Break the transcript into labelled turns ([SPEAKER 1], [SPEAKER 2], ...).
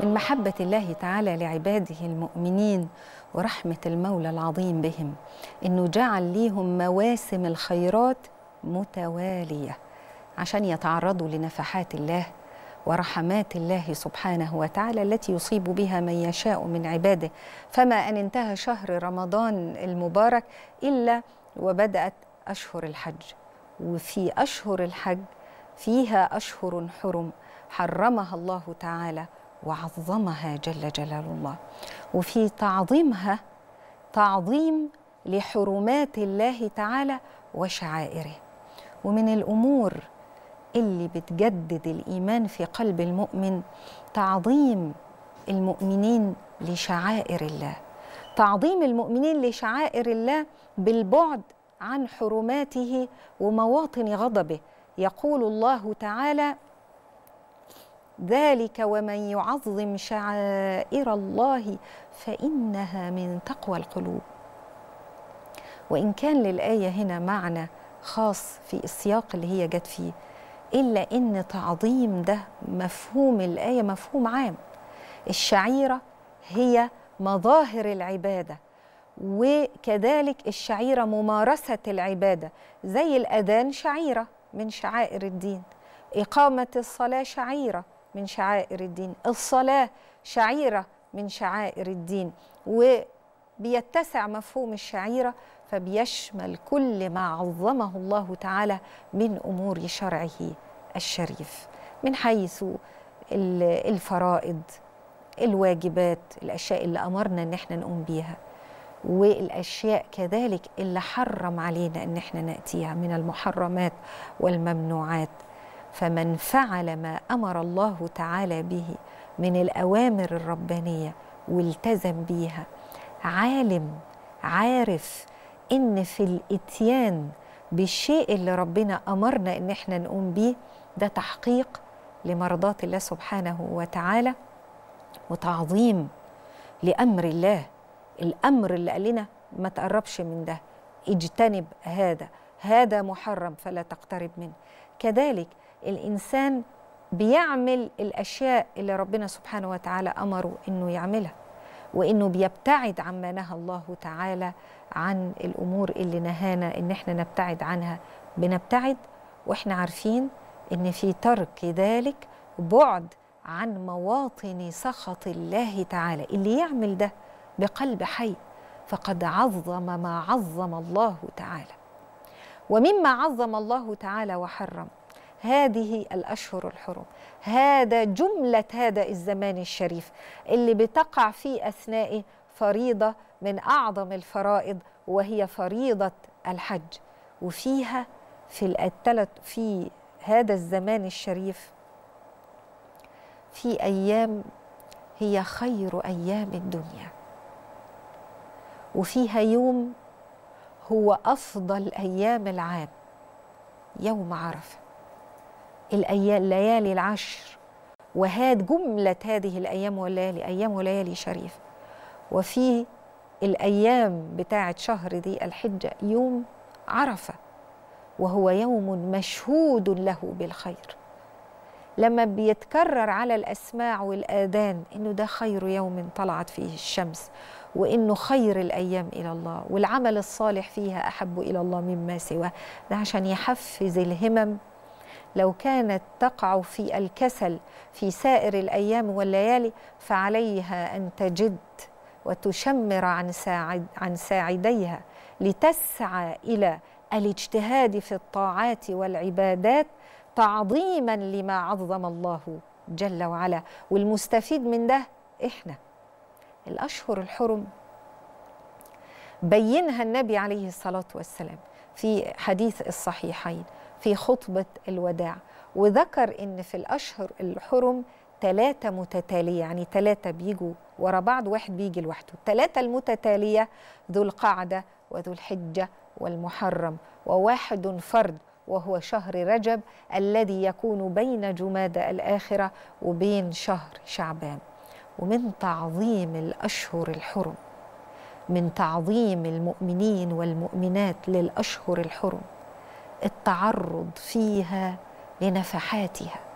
[SPEAKER 1] من محبة الله تعالى لعباده المؤمنين ورحمة المولى العظيم بهم إنه جعل ليهم مواسم الخيرات متوالية عشان يتعرضوا لنفحات الله ورحمات الله سبحانه وتعالى التي يصيب بها من يشاء من عباده فما أن انتهى شهر رمضان المبارك إلا وبدأت أشهر الحج وفي أشهر الحج فيها أشهر حرم حرمها الله تعالى وعظمها جل جلال الله وفي تعظيمها تعظيم لحرمات الله تعالى وشعائره ومن الامور اللي بتجدد الايمان في قلب المؤمن تعظيم المؤمنين لشعائر الله تعظيم المؤمنين لشعائر الله بالبعد عن حرماته ومواطن غضبه يقول الله تعالى ذلك ومن يعظم شعائر الله فانها من تقوى القلوب وان كان للايه هنا معنى خاص في السياق اللي هي جت فيه الا ان تعظيم ده مفهوم الايه مفهوم عام الشعيره هي مظاهر العباده وكذلك الشعيره ممارسه العباده زي الاذان شعيره من شعائر الدين اقامه الصلاه شعيره من شعائر الدين الصلاة شعيرة من شعائر الدين وبيتسع مفهوم الشعيرة فبيشمل كل ما عظمه الله تعالى من أمور شرعه الشريف من حيث الفرائض الواجبات الأشياء اللي أمرنا إن احنا نقوم بيها والأشياء كذلك اللي حرم علينا إن احنا نأتيها من المحرمات والممنوعات فمن فعل ما امر الله تعالى به من الاوامر الربانيه والتزم بيها عالم عارف ان في الاتيان بالشيء اللي ربنا امرنا ان احنا نقوم بيه ده تحقيق لمرضاه الله سبحانه وتعالى وتعظيم لامر الله الامر اللي قال لنا ما تقربش من ده اجتنب هذا هذا محرم فلا تقترب منه كذلك الانسان بيعمل الاشياء اللي ربنا سبحانه وتعالى امره انه يعملها وانه بيبتعد عما نهى الله تعالى عن الامور اللي نهانا ان احنا نبتعد عنها بنبتعد واحنا عارفين ان في ترك ذلك بعد عن مواطن سخط الله تعالى اللي يعمل ده بقلب حي فقد عظم ما عظم الله تعالى ومما عظم الله تعالى وحرم هذه الاشهر الحرم هذا جمله هذا الزمان الشريف اللي بتقع في اثناء فريضه من اعظم الفرائض وهي فريضه الحج وفيها في الثلاث في هذا الزمان الشريف في ايام هي خير ايام الدنيا وفيها يوم هو افضل ايام العام يوم عرفه الأيام ليالي العشر وهاد جملة هذه الأيام والليالي أيام وليالي شريفة وفي الأيام بتاعة شهر ذي الحجة يوم عرفة وهو يوم مشهود له بالخير لما بيتكرر على الأسماع والآذان إنه ده خير يوم طلعت فيه الشمس وإنه خير الأيام إلى الله والعمل الصالح فيها أحب إلى الله مما سواه ده عشان يحفز الهمم لو كانت تقع في الكسل في سائر الايام والليالي فعليها ان تجد وتشمر عن ساعد عن ساعديها لتسعى الى الاجتهاد في الطاعات والعبادات تعظيما لما عظم الله جل وعلا والمستفيد من ده احنا الاشهر الحرم بينها النبي عليه الصلاه والسلام في حديث الصحيحين في خطبة الوداع وذكر إن في الأشهر الحرم ثلاثة متتالية يعني ثلاثة بيجوا ورا بعض واحد بيجي لوحده الثلاثة المتتالية ذو القعدة وذو الحجة والمحرم وواحد فرد وهو شهر رجب الذي يكون بين جمادى الآخرة وبين شهر شعبان ومن تعظيم الأشهر الحرم من تعظيم المؤمنين والمؤمنات للأشهر الحرم التعرض فيها لنفحاتها